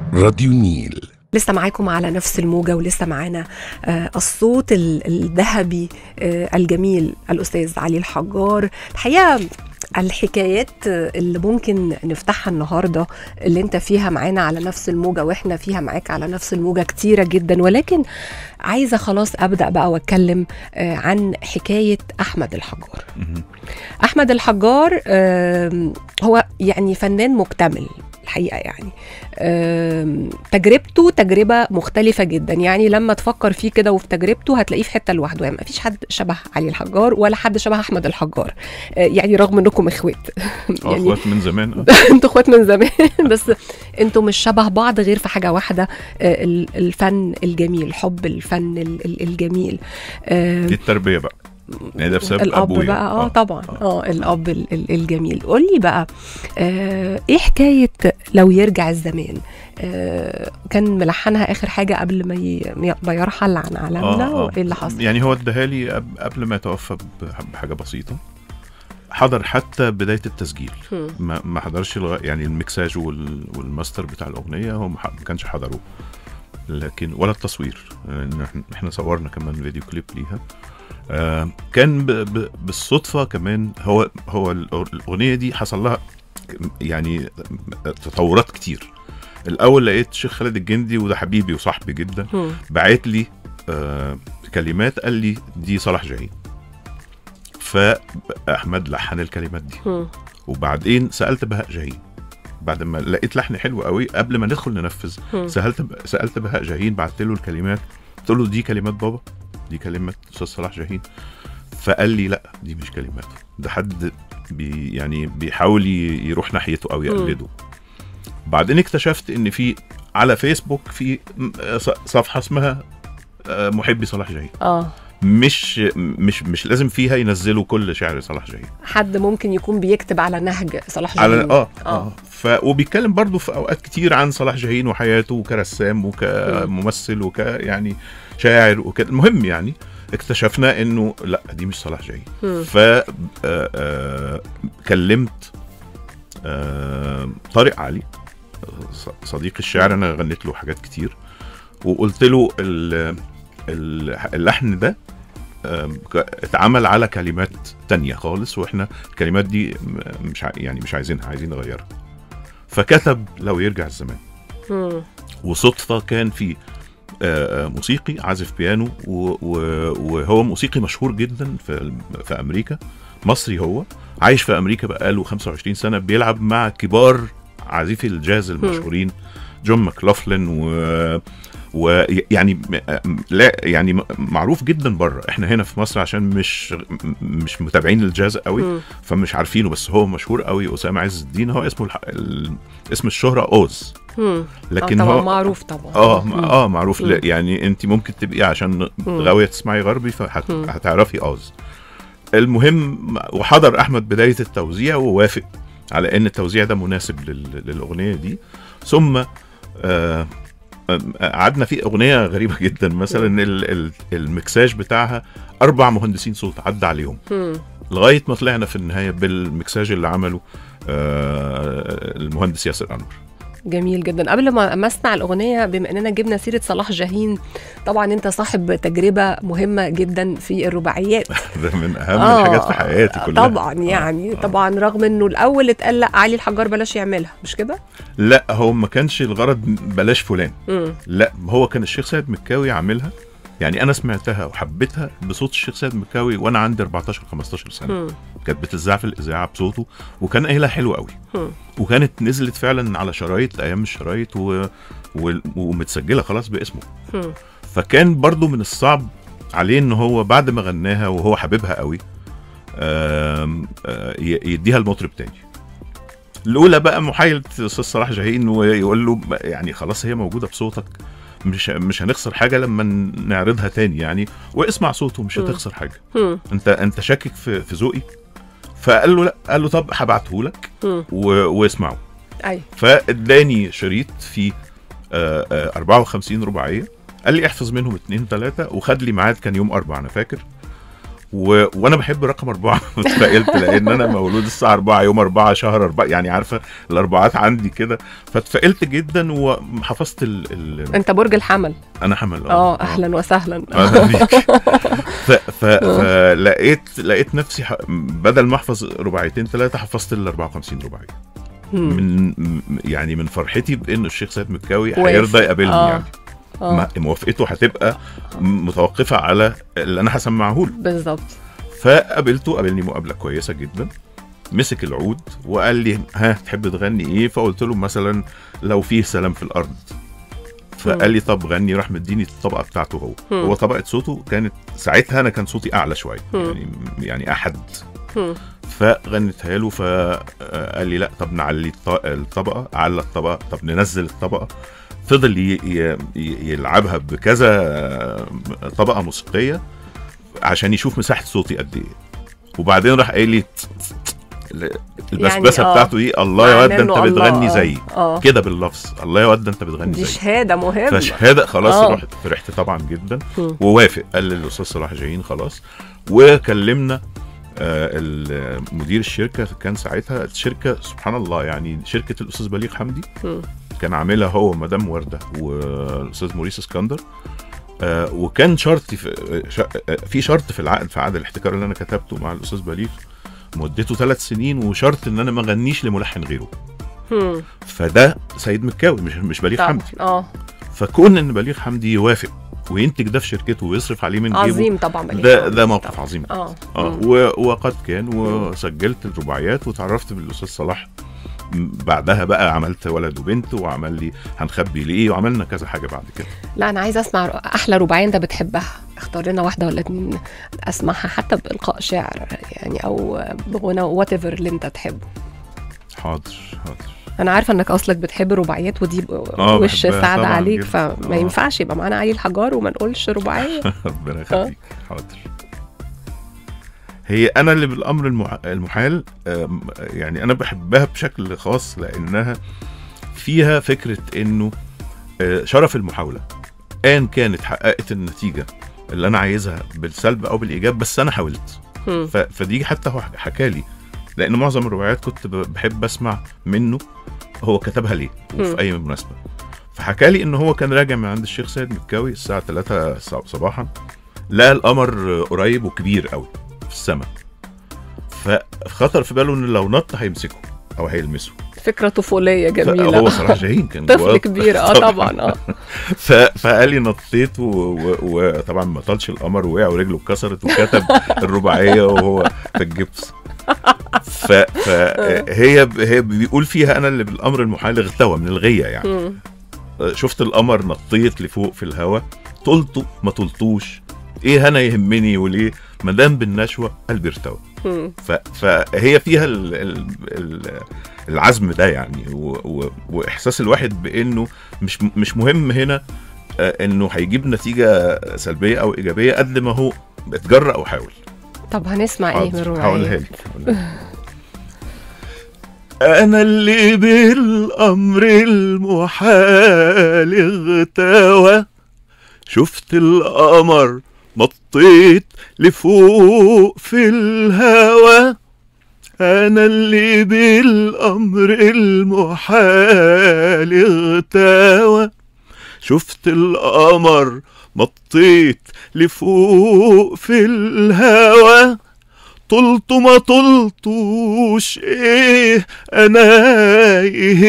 راديو نيل لسه معاكم على نفس الموجة ولسه معانا آه، الصوت ال- الذهبي آه، الجميل الأستاذ علي الحجار الحقيقة الحكايات آه، اللي ممكن نفتحها النهاردة اللي انت فيها معانا على نفس الموجة واحنا فيها معاك على نفس الموجة كتيرة جدا ولكن عايزة خلاص أبدأ بقى وأتكلم آه، عن حكاية أحمد الحجار احمد الحجار آم، هو يعني فنان مكتمل الحقيقه يعني آم، تجربته تجربه مختلفه جدا يعني لما تفكر فيه كده وفي تجربته هتلاقيه في حته لوحده يعني ما فيش حد شبه علي الحجار ولا حد شبه احمد الحجار آه، يعني رغم انكم اخوات اه اخوات من زمان آه. انتوا اخوات من زمان بس انتوا مش شبه بعض غير في حاجه واحده آه، ال- الفن الجميل حب الفن ال- ال- الجميل آم، دي التربيه بقى يعني ده بسبب الاب ابويا بقى اه طبعا اه الاب ال- ال- الجميل قول لي بقى آه ايه حكايه لو يرجع الزمان آه كان ملحنها اخر حاجه قبل ما ي- ما يرحل عن عالمنا وايه اللي حصل يعني هو اداها لي قب- قبل ما يتوفى بح- بحاجه بسيطه حضر حتى بدايه التسجيل هم. ما ما حضرش الغ... يعني الميكساج وال... والماستر بتاع الاغنيه هو ما ح- ما كانش حضروه لكن ولا التصوير لان احنا احنا صورنا كمان فيديو كليب ليها آه كان ب... ب... بالصدفه كمان هو هو الأغ- الاغنيه دي حصل لها يعني تطورات كتير الاول لقيت الشيخ خالد الجندي وده حبيبي وصاحبي جدا هم. بعت لي آه كلمات قال لي دي صلاح جاهين فاحمد لحن الكلمات دي هم. وبعدين سالت بهاء جاهين بعد ما لقيت لحن حلو قوي قبل ما ندخل ننفذ هم. سالت سالت بهاء جاهين بعت له الكلمات قلت له دي كلمات بابا دي كلمات استاذ صلاح جاهين فقال لي لا دي مش كلماته ده حد بي يعني بيحاول ي- يروح ناحيته او يقلده بعدين اكتشفت ان في على فيسبوك في م- ص- صفحه اسمها آه، محبي صلاح جاهين اه مش مش مش لازم فيها ينزلوا كل شعر صلاح جاهين حد ممكن يكون بيكتب على نهج صلاح على جاهين اه اه اه ف وبيتكلم برضه في اوقات كتير عن صلاح جاهين وحياته كرسام وكممثل وك يعني شاعر وكده المهم يعني اكتشفنا انه لا دي مش صلاح جاهين هم. ف آه، آه، كلمت آه، طارق علي ص- صديق الشعر انا غنيت له حاجات كتير وقلت له ال- ال- اللحن ده آم، ك- اتعمل على كلمات تانية خالص واحنا الكلمات دي م- مش ع- يعني مش عايزينها عايزين نغيرها فكتب لو يرجع الزمان هم. وصدفه كان في آه، آه، موسيقي عازف بيانو و- و- وهو موسيقي مشهور جدا في في امريكا مصري هو عايش في امريكا بقاله 25 سنه بيلعب مع كبار عازفي الجاز المشهورين جون ماكلوفلين و ويعني لا يعني م- معروف جدا بره احنا هنا في مصر عشان مش مش متابعين الجاز قوي هم. فمش عارفينه بس هو مشهور قوي اسامه عز الدين هو اسمه الح... ال... اسم الشهره اوز هم. لكن آه طبعا هو معروف طبعا اه هم. اه معروف مم. لا يعني انت ممكن تبقي عشان غاويه تسمعي غربي مم. فهتعرفي اوز المهم وحضر احمد بدايه التوزيع ووافق على ان التوزيع ده مناسب لل- للاغنيه دي ثم آه، آه، قعدنا في اغنيه غريبه جدا مثلا ال- ال- المكساج بتاعها اربع مهندسين صوت عدى عليهم هم. لغايه ما طلعنا في النهايه بالمكساج اللي عمله آه، المهندس ياسر انور جميل جدا قبل ما ما اسمع الاغنيه بما اننا جبنا سيره صلاح جاهين طبعا انت صاحب تجربه مهمه جدا في الرباعيات ده من اهم الحاجات في حياتي كلها طبعا يعني طبعا رغم انه الاول اتقال لا علي الحجار بلاش يعملها مش كده؟ لا هو ما كانش الغرض بلاش فلان امم لا هو كان الشيخ سيد مكاوي عاملها يعني انا سمعتها وحبيتها بصوت الشيخ سيد مكاوي وانا عندي 14 15 سنه امم كانت بتذاع في الاذاعه بصوته وكان قايلها حلو قوي مم. وكانت نزلت فعلا على شرايط ايام الشرايط و... و... ومتسجله خلاص باسمه امم فكان برضو من الصعب عليه ان هو بعد ما غناها وهو حبيبها قوي آم، آه، ي- يديها المطرب تاني الاولى بقى محايله استاذ صلاح جاهين ويقول له يعني خلاص هي موجوده بصوتك مش مش هنخسر حاجه لما نعرضها تاني يعني واسمع صوته مش مم. هتخسر حاجه امم انت انت شاكك في في ذوقي فقال له لا قال له طب هبعته لك امم و... واسمعه ايوه فاداني شريط فيه آه، آه، 54 رباعيه قال لي احفظ منهم اتنين تلاته وخد لي ميعاد كان يوم اربع انا فاكر و... وانا بحب رقم اربعه اتفائلت لان انا مولود الساعه 4 يوم 4 شهر 4 يعني عارفه الاربعات عندي كده فاتفائلت جدا وحفظت ال... ال... انت برج الحمل انا حمل اه اهلا وسهلا أهلا بيك. ف... ف... فلقيت لقيت نفسي ح... بدل ما احفظ رباعيتين ثلاثه حفظت ال 54 رباعيه مم. من م- يعني من فرحتي بان الشيخ سيد مكاوي وافق. هيرضى يقابلني آه. يعني اه ما- موافقته هتبقى متوقفه على اللي انا هسمعه له بالظبط فقابلته قابلني مقابله كويسه جدا مسك العود وقال لي ها تحب تغني ايه فقلت له مثلا لو فيه سلام في الارض فقال لي طب غني راح مديني الطبقه بتاعته هو مم. هو طبقه صوته كانت ساعتها انا كان صوتي اعلى شويه مم. يعني يعني احد مم. فغنيتها له فقال لي لا طب نعلي الط- الطبقه على الطبقه طب ننزل الطبقه فضل ي- ي- ي- يلعبها بكذا طبقه موسيقيه عشان يشوف مساحه صوتي قد ايه وبعدين راح قايل لي البسبسه يعني آه. بتاعته ايه الله يا معناه واد ده انت إنه الله، بتغني آه. زيي اه كده باللفظ الله يا واد ده انت بتغني دي زيي شهاده مهمه فشهاده خلاص آه. رحت فرحت طبعا جدا مم. ووافق قال للاستاذ صلاح جايين خلاص وكلمنا آه، ال- مدير الشركه كان ساعتها الشركه سبحان الله يعني شركه الاستاذ بليغ حمدي مم. كان عاملها هو ومدام ورده والاستاذ موريس اسكندر آه، وكان شرطي في ش- آه، في شرط في العقد في عقد الاحتكار اللي انا كتبته مع الاستاذ بليغ مدته ثلاث سنين وشرط ان انا ما اغنيش لملحن غيره مم. فده سيد مكاوي مش مش بليغ طبعا حمدي اه فكون ان بليغ حمدي يوافق وينتج ده في شركته ويصرف عليه من جيبه عظيم طبعا بليغ ده حمدي ده موقف طبعاً. عظيم اه اه مم. و- وقد كان وسجلت الرباعيات وتعرفت بالاستاذ صلاح م- بعدها بقى عملت ولد وبنت وعمل لي هنخبي ليه وعملنا كذا حاجه بعد كده لا انا عايزه اسمع احلى رباعيه انت بتحبها اختار لنا واحده ولا اتنين اسمعها حتى بالقاء شعر يعني او بغنى وات ايفر اللي انت تحبه حاضر حاضر انا عارفه انك اصلك بتحب الرباعيات ودي ب- آه، وش بحبها سعد طبعاً عليك جداً. فما آه. ينفعش يبقى معانا علي الحجار وما نقولش رباعيه ربنا يخليك حاضر هي انا اللي بالامر المح- المحال آم، يعني انا بحبها بشكل خاص لانها فيها فكره انه آه، شرف المحاوله ان كانت حققت النتيجه اللي انا عايزها بالسلب او بالايجاب بس انا حاولت مم. ف- فدي حتى هو حكى لي لان معظم الروايات كنت ب- بحب اسمع منه هو كتبها ليه مم. وفي اي مناسبه فحكى لي ان هو كان راجع من عند الشيخ سيد مكاوي الساعه 3 ص- صباحا لقى القمر قريب وكبير قوي في السماء فخطر في باله ان لو نط هيمسكه او هيلمسه فكره طفوليه جميله هو صلاح جاهين كان طفل جواه- كبير اه طبعا اه ف... فقال لي نطيت و- و- وطبعا ما طالش القمر وقع ورجله اتكسرت وكتب الرباعيه وهو في الجبس ف... فهي ب... هي بيقول فيها انا اللي بالامر المحال اغتوى من الغيه يعني مم. شفت القمر نطيت لفوق في الهوا طلته ما طلتوش ايه انا يهمني وليه ما دام بالنشوه قلبي ارتوى مم. ف... فهي فيها ال... ال... ال... العزم ده يعني و... و... واحساس الواحد بانه مش مش مهم هنا آه، انه هيجيب نتيجه سلبيه او ايجابيه قد ما هو اتجرأ وحاول طب هنسمع ايه من حاضر، الرباعيه هقولها لك هقولها لك. انا اللي بالامر المحال اغتوى شفت القمر نطيت لفوق في الهوى انا اللي بالامر المحال اغتوى شفت القمر نطيت لفوق في الهوى طلت ما طلتوش ايه انا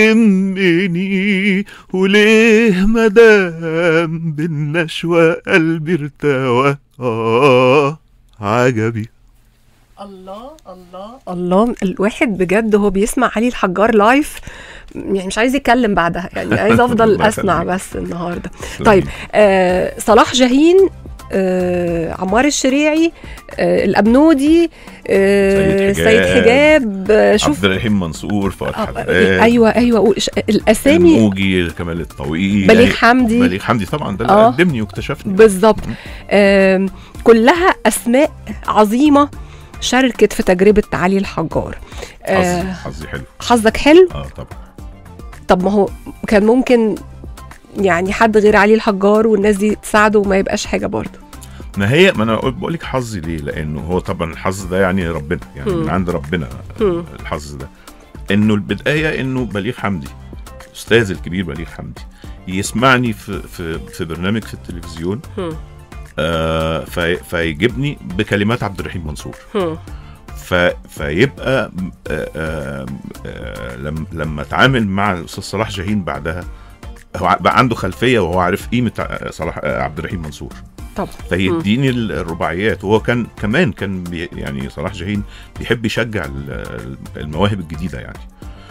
يهمني وليه مدام بالنشوة قلبي ارتوى اه عجبي الله الله الله الواحد بجد هو بيسمع علي الحجار لايف يعني مش عايز يتكلم بعدها يعني عايز افضل الله اسمع يخليك. بس النهارده طيب آه صلاح جاهين آه عمار الشريعي آه الابنودي آه سيد سيد حجاب، حجاب آه شوف عبد الرحيم منصور فؤاد آه حداد ايوه ايوه قول- ش- الاسامي الموجي كمال الطويل بليغ حمدي بليغ حمدي طبعا ده اللي آه. قدمني واكتشفني بالظبط آم، كلها اسماء عظيمه شاركت في تجربه علي الحجار حظي آه حظي حلو حظك حلو اه طبعا طب ما هو كان ممكن يعني حد غير علي الحجار والناس دي تساعده وما يبقاش حاجه برضه ما هي ما انا بقول لك حظي ليه لانه هو طبعا الحظ ده يعني ربنا يعني مم. من عند ربنا مم. الحظ ده انه البدايه انه بليغ حمدي الاستاذ الكبير بليغ حمدي يسمعني في في في برنامج في التلفزيون مم. آه في فيجيبني بكلمات عبد الرحيم منصور مم. ف فيبقى آه آه آه لما لما اتعامل مع الاستاذ صلاح جاهين بعدها هو بقى عنده خلفيه وهو عارف قيمه ع- صلاح آه، عبد الرحيم منصور طبعا فيديني ال- الرباعيات وهو كان كمان كان بي يعني صلاح جاهين بيحب يشجع ال- المواهب الجديده يعني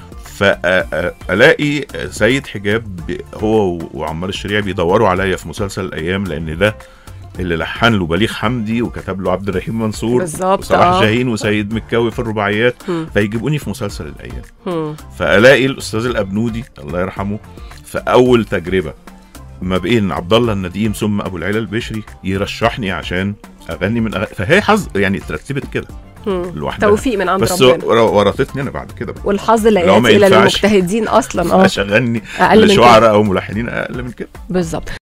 فالاقي سيد حجاب بي- هو وعمار الشريعي بيدوروا عليا في مسلسل الايام لان ده اللي لحن له بليغ حمدي وكتب له عبد الرحيم منصور بالظبط، وصلاح آه. جاهين وسيد مكاوي في الرباعيات مم. فيجيبوني في مسلسل الايام مم. فالاقي الاستاذ الابنودي الله يرحمه في اول تجربه ما بين عبد الله النديم ثم ابو العلا البشري يرشحني عشان اغني من أغ... فهي حظ يعني اترتبت كده مم. لوحدها توفيق من عند بس ربنا ور- ورطتني انا بعد كده بقى والحظ لا لو ياتي ما الى ينفعش. المجتهدين اصلا اه اشغلني اقل من كده لشعراء او ملحنين اقل من كده بالظبط